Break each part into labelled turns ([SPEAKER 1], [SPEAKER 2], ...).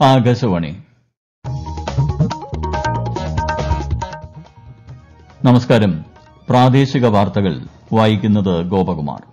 [SPEAKER 1] ആകാശവാണി നമസ്കാരം പ്രാദേശിക വാർത്തകൾ വായിക്കുന്നത് ഗോപകുമാർ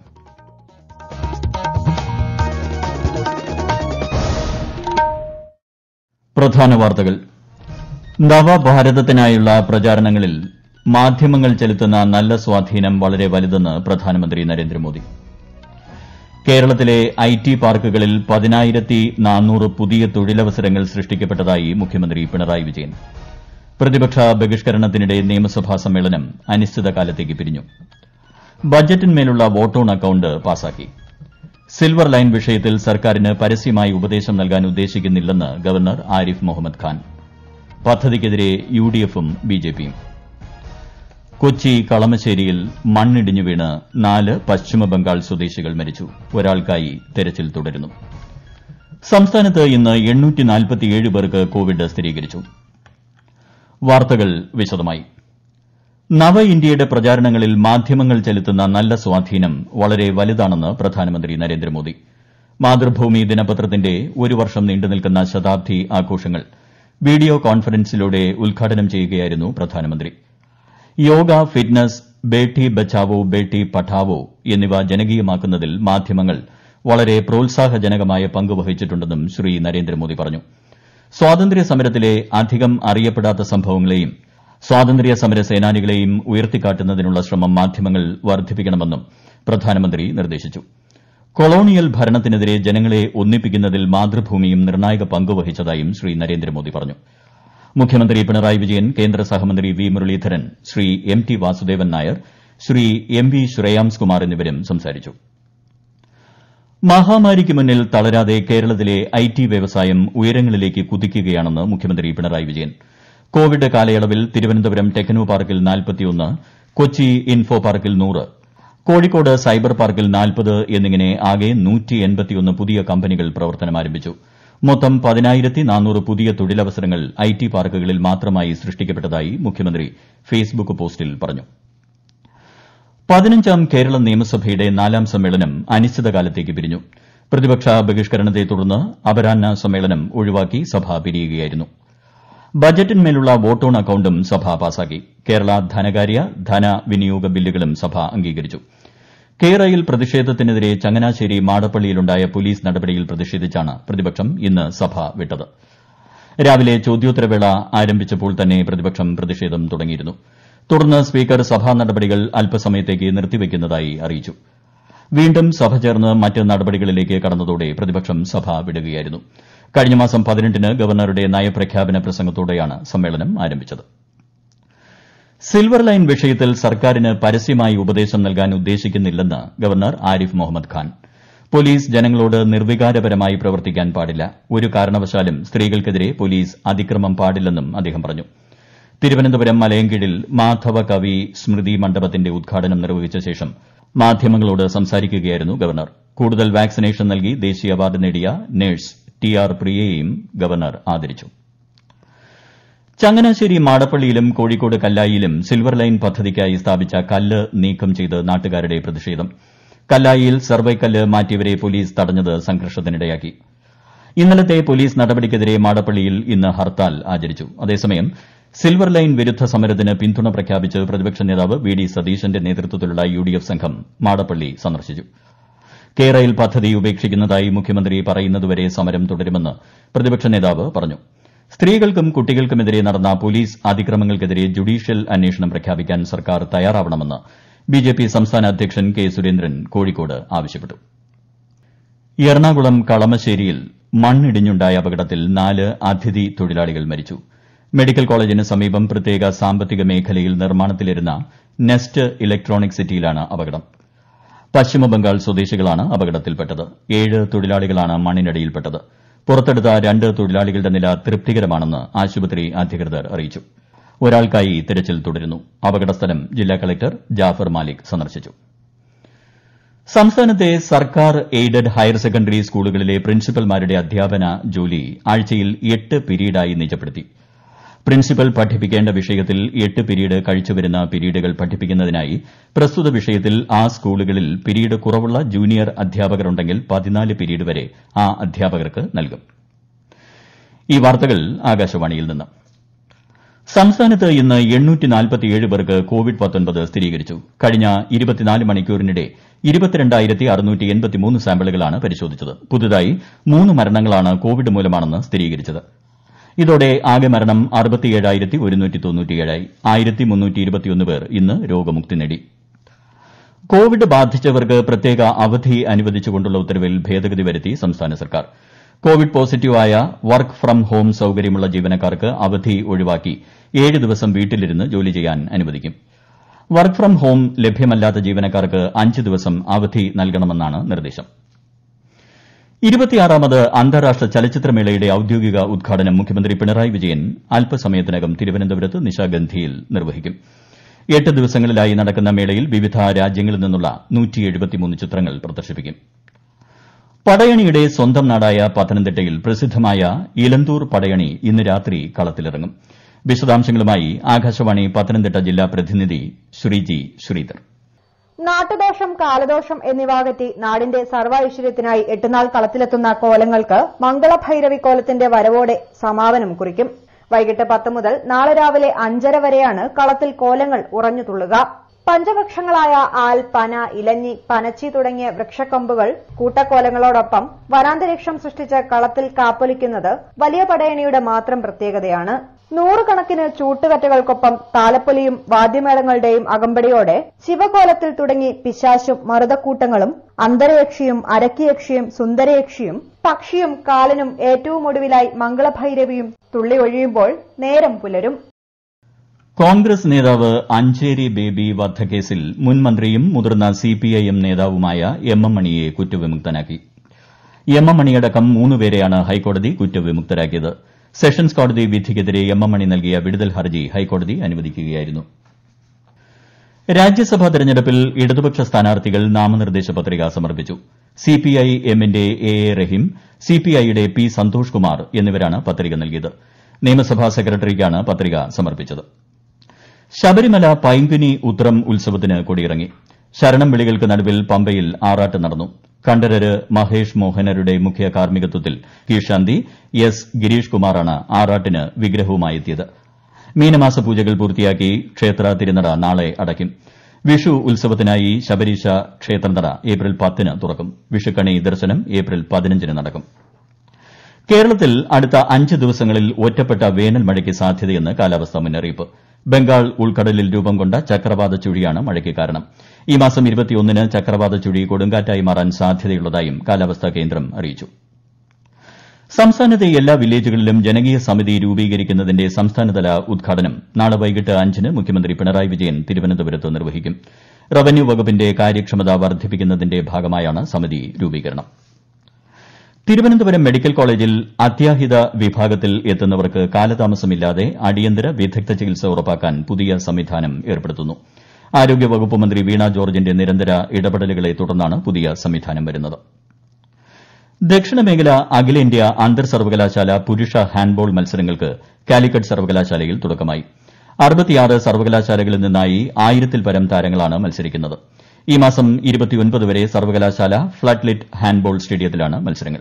[SPEAKER 1] പ്രധാന വാർത്തകൾ നവഭാരതത്തിനായുള്ള പ്രചാരണങ്ങളിൽ മാധ്യമങ്ങൾ ചെലുത്തുന്ന നല്ല സ്വാധീനം വളരെ വലുതെന്ന് പ്രധാനമന്ത്രി നരേന്ദ്രമോദി കേരളത്തിലെ ഐ ടി പാർക്കുകളിൽ പതിനായിരത്തി നാനൂറ് പുതിയ തൊഴിലവസരങ്ങൾ സൃഷ്ടിക്കപ്പെട്ടതായി മുഖ്യമന്ത്രി പിണറായി വിജയൻ പ്രതിപക്ഷ ബഹിഷ്കരണത്തിനിടെ നിയമസഭാ സമ്മേളനം അനിശ്ചിതകാലത്തേക്ക് പിരിഞ്ഞു ബജറ്റിന്മേലുള്ള വോട്ട് ഓൺ അക്കൌണ്ട് പാസാക്കി സിൽവർ ലൈൻ വിഷയത്തിൽ സർക്കാരിന് പരസ്യമായി ഉപദേശം നൽകാൻ ഉദ്ദേശിക്കുന്നില്ലെന്ന് ഗവർണർ ആരിഫ് മുഹമ്മദ് ഖാൻ പദ്ധതിക്കെതിരെ യുഡിഎഫും ബിജെപിയും കൊച്ചി കളമശ്ശേരിയിൽ മണ്ണിടിഞ്ഞു വീണ് നാല് പശ്ചിമബംഗാൾ സ്വദേശികൾ മരിച്ചു ഒരാൾക്കായി തെരച്ചിൽ തുടരുന്നു സംസ്ഥാനത്ത് ഇന്ന് പേർക്ക് കോവിഡ് സ്ഥിരീകരിച്ചു വാർത്തകൾ വിശദമായി നവ ഇന്ത്യയുടെ പ്രചാരണങ്ങളിൽ മാധ്യമങ്ങൾ ചെലുത്തുന്ന നല്ല സ്വാധീനം വളരെ വലുതാണെന്ന് പ്രധാനമന്ത്രി നരേന്ദ്രമോദി മാതൃഭൂമി ദിനപത്രത്തിന്റെ ഒരു വർഷം നീണ്ടുനിൽക്കുന്ന ശതാബ്ദി ആഘോഷങ്ങൾ വീഡിയോ കോൺഫറൻസിലൂടെ ഉദ്ഘാടനം ചെയ്യുകയായിരുന്നു പ്രധാനമന്ത്രി യോഗ ഫിറ്റ്നസ് ബേഠി ബച്ചാവോ ബേഠി പഠാവോ എന്നിവ ജനകീയമാക്കുന്നതിൽ മാധ്യമങ്ങൾ വളരെ പ്രോത്സാഹജനകമായ പങ്ക് വഹിച്ചിട്ടുണ്ടെന്നും ശ്രീ നരേന്ദ്രമോദി പറഞ്ഞു സ്വാതന്ത്ര്യ സമരത്തിലെ അധികം അറിയപ്പെടാത്ത സംഭവങ്ങളെയും സ്വാതന്ത്ര്യ സമര സേനാനികളെയും ഉയർത്തിക്കാട്ടുന്നതിനുള്ള ശ്രമം മാധ്യമങ്ങൾ വർദ്ധിപ്പിക്കണമെന്നും പ്രധാനമന്ത്രി നിർദ്ദേശിച്ചു കൊളോണിയൽ ഭരണത്തിനെതിരെ ജനങ്ങളെ ഒന്നിപ്പിക്കുന്നതിൽ മാതൃഭൂമിയും നിർണായക പങ്ക് വഹിച്ചതായും ശ്രീ നരേന്ദ്രമോദി പറഞ്ഞു മുഖ്യമന്ത്രി പിണറായി വിജയൻ കേന്ദ്ര സഹമന്ത്രി V Muraleedharan Shri M T Vasudevan Nair Shri M V Shreyams Kumar എന്നിവരും സംസാരിച്ചു മഹാമാരിക്ക് മുന്നിൽ തളരാതെ കേരളത്തിലെ ഐ ടി വ്യവസായം ഉയരങ്ങളിലേക്ക് കുതിക്കുകയാണെന്ന് മുഖ്യമന്ത്രി പിണറായി വിജയൻ കോവിഡ് കാലയളവിൽ തിരുവനന്തപുരം ടെക്നോ പാർക്കിൽ കൊച്ചി ഇൻഫോ പാർക്കിൽ നൂറ് കോഴിക്കോട് സൈബർ പാർക്കിൽ നാൽപ്പത് എന്നിങ്ങനെ ആകെ പുതിയ കമ്പനികൾ പ്രവർത്തനമാരംഭിച്ചു മൊത്തം പതിനായിരത്തി നാനൂറ് പുതിയ തൊഴിലവസരങ്ങൾ ഐ ടി പാർക്കുകളിൽ മാത്രമായി സൃഷ്ടിക്കപ്പെട്ടതായി മുഖ്യമന്ത്രി ഫേസ്ബുക്ക് പോസ്റ്റിൽ പറഞ്ഞു പതിനഞ്ചാം കേരള നിയമസഭയുടെ നാലാം സമ്മേളനം അനിശ്ചിതകാലത്തേക്ക് പിരിഞ്ഞു പ്രതിപക്ഷ ബഹിഷ്കരണത്തെ തുടർന്ന് അപരാഹ്ന സമ്മേളനം ഒഴിവാക്കി സഭ പിരിയുകയായിരുന്നു ബജറ്റിന്മേലുള്ള വോട്ട് ഓൺ അക്കൌണ്ടും സഭ പാസാക്കി കേരള ധനകാര്യ ധനവിനിയോഗ ബില്ലുകളും സഭ അംഗീകരിച്ചു കേരയിൽ പ്രതിഷേധത്തിനെതിരെ ചങ്ങനാശ്ശേരി മാടപ്പള്ളിയിലുണ്ടായ പോലീസ് നടപടിയിൽ പ്രതിഷേധിച്ചാണ് പ്രതിപക്ഷം ഇന്ന് സഭ വിട്ടത് രാവിലെ ചോദ്യോത്തരവേള ആരംഭിച്ചപ്പോൾ തന്നെ പ്രതിപക്ഷം പ്രതിഷേധം തുടങ്ങിയിരുന്നു തുടർന്ന് സ്പീക്കർ സഭാ നടപടികൾ അല്പസമയത്തേക്ക് നിർത്തിവയ്ക്കുന്നതായി അറിയിച്ചു വീണ്ടും സഭ ചേർന്ന് മറ്റ് നടപടികളിലേക്ക് കടന്നതോടെ പ്രതിപക്ഷം സഭ വിടുകയായിരുന്നു കഴിഞ്ഞ മാസം പതിനെട്ടിന് ഗവർണറുടെ നയപ്രഖ്യാപന പ്രസംഗത്തോടെയാണ് സമ്മേളനം ആരംഭിച്ചത് സിൽവർ ലൈൻ വിഷയത്തിൽ സർക്കാരിന് പരസ്യമായി ഉപദേശം നൽകാൻ ഉദ്ദേശിക്കുന്നില്ലെന്ന് ഗവർണർ ആരിഫ് മുഹമ്മദ് ഖാൻ പോലീസ് ജനങ്ങളോട് നിർവികാരപരമായി പ്രവർത്തിക്കാൻ പാടില്ല ഒരു കാരണവശാലും സ്ത്രീകൾക്കെതിരെ പോലീസ് അതിക്രമം പാടില്ലെന്നും അദ്ദേഹം പറഞ്ഞു തിരുവനന്തപുരം മലയൻകീഴിൽ മാധവ കവി സ്മൃതി മണ്ഡപത്തിന്റെ ഉദ്ഘാടനം നിർവഹിച്ച ശേഷം മാധ്യമങ്ങളോട് സംസാരിക്കുകയായിരുന്നു ഗവർണർ കൂടുതൽ വാക്സിനേഷൻ നൽകി ദേശീയ അവാർഡ് നേടിയ നഴ്സ് ടി ആർ പ്രിയയെയും ഗവർണർ ആദരിച്ചു ചങ്ങനാശ്ശേരി മാടപ്പള്ളിയിലും കോഴിക്കോട് കല്ലായിയിലും സിൽവർ ലൈൻ പദ്ധതിക്കായി സ്ഥാപിച്ച കല്ല് നീക്കം ചെയ്ത് നാട്ടുകാരുടെ പ്രതിഷേധം കല്ലായിയിൽ സർവേ കല്ല് മാറ്റിയവരെ പോലീസ് തടഞ്ഞത് സംഘർഷത്തിനിടയാക്കി ഇന്നലത്തെ പോലീസ് നടപടിക്കെതിരെ മാടപ്പള്ളിയിൽ ഇന്ന് ഹർത്താൽ ആചരിച്ചു അതേസമയം സിൽവർ ലൈൻ വിരുദ്ധ സമരത്തിന് പിന്തുണ പ്രഖ്യാപിച്ച് പ്രതിപക്ഷ നേതാവ് വി ഡി സതീശന്റെ നേതൃത്വത്തിലുള്ള യു ഡി എഫ് സംഘം മാടപ്പള്ളി സന്ദർശിച്ചു കേരയിൽ പദ്ധതി ഉപേക്ഷിക്കുന്നതായി മുഖ്യമന്ത്രി പറയുന്നതുവരെ സമരം തുടരുമെന്ന് പ്രതിപക്ഷ നേതാവ് പറഞ്ഞു സ്ത്രീകൾക്കും കുട്ടികൾക്കുമെതിരെ നടന്ന പോലീസ് അതിക്രമങ്ങൾക്കെതിരെ ജുഡീഷ്യൽ അന്വേഷണം പ്രഖ്യാപിക്കാൻ സർക്കാർ തയ്യാറാവണമെന്ന് ബിജെപി സംസ്ഥാന അധ്യക്ഷൻ കെ സുരേന്ദ്രൻ കോഴിക്കോട് ആവശ്യപ്പെട്ടു എറണാകുളം കളമശ്ശേരിയിൽ മണ്ണിടിഞ്ഞുണ്ടായ അപകടത്തിൽ നാല് അതിഥി തൊഴിലാളികൾ മരിച്ചു മെഡിക്കൽ കോളേജിന് സമീപം പ്രത്യേക സാമ്പത്തിക മേഖലയിൽ നിർമ്മാണത്തിലിരുന്ന നെസ്റ്റ് ഇലക്ട്രോണിക് സിറ്റിയിലാണ് അപകടം പശ്ചിമബംഗാൾ സ്വദേശികളാണ് അപകടത്തിൽപ്പെട്ടത് ഏഴ് തൊഴിലാളികളാണ് മണ്ണിനടിയിൽപ്പെട്ടത് പുറത്തെടുത്ത രണ്ട് തൊഴിലാളികളുടെ നില തൃപ്തികരമാണെന്ന് ആശുപത്രി അധികൃതർ അറിയിച്ചു ഒരാൾക്കായി തിരച്ചിൽ തുടരുന്നു അപകടസ്ഥലം ജില്ലാ കളക്ടർ ജാഫർ മാലിക് സന്ദർശിച്ചു സംസ്ഥാനത്തെ സർക്കാർ എയ്ഡഡ് ഹയർ സെക്കൻഡറി സ്കൂളുകളിലെ പ്രിൻസിപ്പൽമാരുടെ അധ്യാപന ജോലി ആഴ്ചയിൽ എട്ട് പിരീഡായി നിജപ്പെടുത്തി പ്രിൻസിപ്പൽ പഠിപ്പിക്കേണ്ട വിഷയത്തിൽ എട്ട് പിരീഡ് കഴിച്ചുവരുന്ന പിരീഡുകൾ പഠിപ്പിക്കുന്നതിനായി പ്രസ്തുത വിഷയത്തിൽ ആ സ്കൂളുകളിൽ പിരീഡ് കുറവുള്ള ജൂനിയർ അധ്യാപകരുണ്ടെങ്കിൽ പതിനാല് പിരീഡ് വരെ ആ അധ്യാപകർക്ക് നൽകും ഈ വാർത്തകൾ ആകാശവാണിയിൽ നിന്ന് സംസ്ഥാനത്ത് ഇന്ന് പേർക്ക് കോവിഡ് സ്ഥിരീകരിച്ചു കഴിഞ്ഞ മണിക്കൂറിനിടെ സാമ്പിളുകളാണ് പരിശോധിച്ചത് പുതുതായി മൂന്ന് മരണങ്ങളാണ് കോവിഡ് മൂലമാണെന്ന് സ്ഥിരീകരിച്ചത് ഇതോടെ ആകെ മരണം ആയി പേർ ഇന്ന് രോഗമുക്തി നേടി കോവിഡ് ബാധിച്ചവർക്ക് പ്രത്യേക അവധി അനുവദിച്ചുകൊണ്ടുള്ള ഉത്തരവിൽ ഭേദഗതി വരുത്തി സംസ്ഥാന സർക്കാർ കോവിഡ് പോസിറ്റീവായ വർക്ക് ഫ്രം ഹോം സൌകര്യമുള്ള ജീവനക്കാർക്ക് അവധി ഒഴിവാക്കി ഏഴ് ദിവസം വീട്ടിലിരുന്ന് ജോലി ചെയ്യാൻ അനുവദിക്കും വർക്ക് ഫ്രം ഹോം ലഭ്യമല്ലാത്ത ജീവനക്കാർക്ക് അഞ്ച് ദിവസം അവധി നൽകണമെന്നാണ് നിർദ്ദേശം ഇരുപത്തിയാറാമത് അന്താരാഷ്ട്ര ചലച്ചിത്രമേളയുടെ ഔദ്യോഗിക ഉദ്ഘാടനം മുഖ്യമന്ത്രി പിണറായി വിജയൻ അല്പസമയത്തിനകം തിരുവനന്തപുരത്ത് നിശാഗന്ധിയിൽ നിർവഹിക്കും എട്ട് ദിവസങ്ങളിലായി നടക്കുന്ന മേളയിൽ വിവിധ രാജ്യങ്ങളിൽ നിന്നുള്ള ചിത്രങ്ങൾ പ്രദർശിപ്പിക്കും പടയണിയുടെ സ്വന്തം നാടായ പത്തനംതിട്ടയിൽ പ്രസിദ്ധമായ ഇലന്തൂർ പടയണി ഇന്ന് രാത്രി കളത്തിലിറങ്ങും വിശദാംശങ്ങളുമായി ആകാശവാണി പത്തനംതിട്ട ജില്ലാ പ്രതിനിധി ശ്രീജി ശ്രീധർ
[SPEAKER 2] നാട്ടുദോഷം കാലദോഷം എന്നിവ അകറ്റി നാടിന്റെ സർവ്വ ഐശ്വര്യത്തിനായി എട്ടുനാൾ കളത്തിലെത്തുന്ന കോലങ്ങൾക്ക് മംഗളഭൈരവി കോലത്തിന്റെ വരവോടെ സമാപനം കുറിക്കും വൈകിട്ട് പത്ത് മുതൽ നാളെ രാവിലെ അഞ്ചര വരെയാണ് കളത്തിൽ കോലങ്ങൾ ഉറഞ്ഞു തുള്ളുക പഞ്ചവൃക്ഷങ്ങളായ ആൽ പന ഇലഞ്ഞി പനച്ചി തുടങ്ങിയ വൃക്ഷക്കൊമ്പുകൾ കൂട്ടക്കോലങ്ങളോടൊപ്പം വനാന്തരീക്ഷം സൃഷ്ടിച്ച് കളത്തിൽ കാപ്പൊലിക്കുന്നത് വലിയ പടയണിയുടെ മാത്രം പ്രത്യേകതയാണ് നൂറുകണക്കിന് ചൂട്ടുകറ്റകൾക്കൊപ്പം താലപ്പൊലിയും വാദ്യമേളങ്ങളുടെയും അകമ്പടിയോടെ ശിവകോലത്തിൽ തുടങ്ങി പിശാശും മറുതക്കൂട്ടങ്ങളും അന്തരയക്ഷിയും അരക്കിയക്ഷിയും സുന്ദരയക്ഷിയും പക്ഷിയും കാലനും ഏറ്റവും ഒടുവിലായി മംഗളഭൈരവിയും തുള്ളി ഒഴിയുമ്പോൾ നേരം പുലരും
[SPEAKER 1] കോൺഗ്രസ് നേതാവ് അഞ്ചേരി ബേബി വധക്കേസിൽ മുൻ മന്ത്രിയും മുതിർന്ന സിപിഐഎം നേതാവുമായ എം എം മണിയെ കുറ്റവിമുക്തനാക്കി എം എം മണിയടക്കം മൂന്നുപേരെയാണ് ഹൈക്കോടതി കുറ്റവിമുക്തരാക്കിയത് സെഷൻസ് കോടതി വിധിക്കെതിരെ എം എം മണി നൽകിയ വിടുതൽ ഹർജി ഹൈക്കോടതി അനുവദിക്കുകയായിരുന്നു രാജ്യസഭാ തെരഞ്ഞെടുപ്പിൽ ഇടതുപക്ഷ സ്ഥാനാർത്ഥികൾ നാമനിർദ്ദേശ പത്രിക സമർപ്പിച്ചു സിപിഐ എമ്മിന്റെ എ എ റഹീം സിപിഐയുടെ പി സന്തോഷ് കുമാർ എന്നിവരാണ് പത്രിക നൽകിയത് നിയമസഭാ സെക്രട്ടറിക്കാണ് പത്രിക സമർപ്പിച്ചത് ശബരിമല പൈങ്കുനി ഉത്രം ഉത്സവത്തിന് കൊടിയിറങ്ങി ശരണം വിളികൾക്ക് നടുവിൽ പമ്പയിൽ ആറാട്ട് നടന്നു കണ്ഠരര് മഹേഷ് മോഹനരുടെ മുഖ്യ കാർമ്മികത്വത്തിൽ കീഴ്ശാന്തി എസ് ഗിരീഷ് കുമാറാണ് ആറാട്ടിന് വിഗ്രഹവുമായി എത്തിയത് മീനമാസ പൂജകൾ പൂർത്തിയാക്കി ക്ഷേത്ര തിരുനട നാളെ അടയ്ക്കും വിഷു ഉത്സവത്തിനായി ശബരീശ ക്ഷേത്രനട ഏപ്രിൽ പത്തിന് തുറക്കും വിഷുക്കണി ദർശനം ഏപ്രിൽ പതിനഞ്ചിന് നടക്കും കേരളത്തിൽ അടുത്ത അഞ്ച് ദിവസങ്ങളിൽ ഒറ്റപ്പെട്ട വേനൽ മഴയ്ക്ക് സാധ്യതയെന്ന് കാലാവസ്ഥാ മുന്നറിയിപ്പ് ബംഗാൾ ഉൾക്കടലിൽ രൂപം കൊണ്ട ചക്രവാത ചുഴിയാണ് മഴയ്ക്ക് കാരണം ഈ മാസം ന് ചക്രവാത ചുഴി കൊടുങ്കാറ്റായി മാറാൻ സാധ്യതയുള്ളതായും കാലാവസ്ഥാ കേന്ദ്രം അറിയിച്ചു സംസ്ഥാനത്തെ എല്ലാ വില്ലേജുകളിലും ജനകീയ സമിതി രൂപീകരിക്കുന്നതിന്റെ സംസ്ഥാനതല ഉദ്ഘാടനം നാളെ വൈകിട്ട് അഞ്ചിന് മുഖ്യമന്ത്രി പിണറായി വിജയൻ തിരുവനന്തപുരത്ത് നിർവഹിക്കും റവന്യൂ വകുപ്പിന്റെ കാര്യക്ഷമത വർദ്ധിപ്പിക്കുന്നതിന്റെ ഭാഗമായാണ് സമിതി രൂപീകരണം തിരുവനന്തപുരം മെഡിക്കൽ കോളേജിൽ അത്യാഹിത വിഭാഗത്തിൽ എത്തുന്നവർക്ക് കാലതാമസമില്ലാതെ അടിയന്തര വിദഗ്ധ ചികിത്സ ഉറപ്പാക്കാൻ പുതിയ സംവിധാനം ഏർപ്പെടുത്തുന്നു ആരോഗ്യവകുപ്പ് മന്ത്രി വീണ ജോർജിന്റെ നിരന്തര ഇടപെടലുകളെ തുടർന്നാണ് പുതിയ സംവിധാനം വരുന്നത് ദക്ഷിണമേഖല അഖിലേന്ത്യാ അന്തർ സർവകലാശാല പുരുഷ ഹാൻഡ്ബോൾ മത്സരങ്ങൾക്ക് കാലിക്കറ്റ് സർവകലാശാലയിൽ തുടക്കമായി സർവകലാശാലകളിൽ നിന്നായി ആയിരത്തിൽ പരം താരങ്ങളാണ് മത്സരിക്കുന്നത് ഈ മാസം വരെ സർവകലാശാല ഫ്ളഡ്ലിറ്റ് ഹാൻഡ്ബോൾ സ്റ്റേഡിയത്തിലാണ് മത്സരങ്ങൾ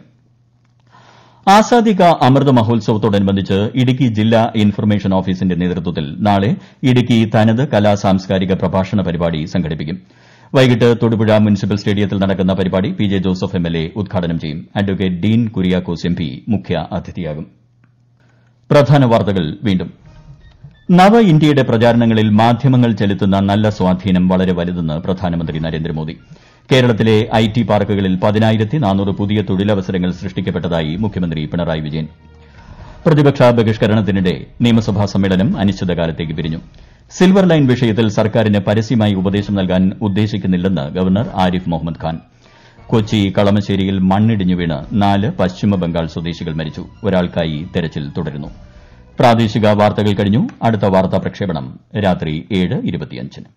[SPEAKER 1] ആസാദി കാ അമൃത് മഹോത്സവത്തോടനുബന്ധിച്ച് ഇടുക്കി ജില്ലാ ഇൻഫർമേഷൻ ഓഫീസിന്റെ നേതൃത്വത്തിൽ നാളെ ഇടുക്കി തനത് കലാ സാംസ്കാരിക പ്രഭാഷണ പരിപാടി സംഘടിപ്പിക്കും വൈകിട്ട് തൊടുപുഴ മുനിസിപ്പൽ സ്റ്റേഡിയത്തിൽ നടക്കുന്ന പരിപാടി P J Joseph M L A ഉദ്ഘാടനം ചെയ്യും advocate Dean Kuriakose M P മുഖ്യ അതിഥിയാകും പ്രധാന വാർത്തകൾ വീണ്ടും നവ ഇന്ത്യയുടെ പ്രചാരണങ്ങളിൽ മാധ്യമങ്ങൾ ചെലുത്തുന്ന നല്ല സ്വാധീനം വളരെ വലുതെന്ന് പ്രധാനമന്ത്രി നരേന്ദ്രമോദി കേരളത്തിലെ ഐ ടി പാർക്കുകളിൽ പതിനായിരത്തി നാനൂറ് പുതിയ തൊഴിലവസരങ്ങൾ സൃഷ്ടിക്കപ്പെട്ടതായി മുഖ്യമന്ത്രി പിണറായി വിജയൻ പ്രതിപക്ഷ ബഹിഷ്കരണത്തിനിടെ നിയമസഭാ സമ്മേളനം അനിശ്ചിതകാലത്തേക്ക് പിരിഞ്ഞു സിൽവർ ലൈൻ വിഷയത്തിൽ സർക്കാരിന് പരസ്യമായി ഉപദേശം നൽകാൻ ഉദ്ദേശിക്കുന്നില്ലെന്ന് ഗവർണർ ആരിഫ് മുഹമ്മദ് ഖാൻ കൊച്ചി കളമശ്ശേരിയിൽ മണ്ണിടിഞ്ഞു വീണ് നാല് പശ്ചിമബംഗാൾ സ്വദേശികൾ മരിച്ചു ഒരാൾക്കായി തെരച്ചിൽ തുടരുന്നു പ്രാദേശിക വാർത്തകൾ കഴിഞ്ഞു അടുത്ത വാർത്താ പ്രക്ഷേപണം രാത്രി ഏഴ് ഇരുപത്തിയഞ്ചിന്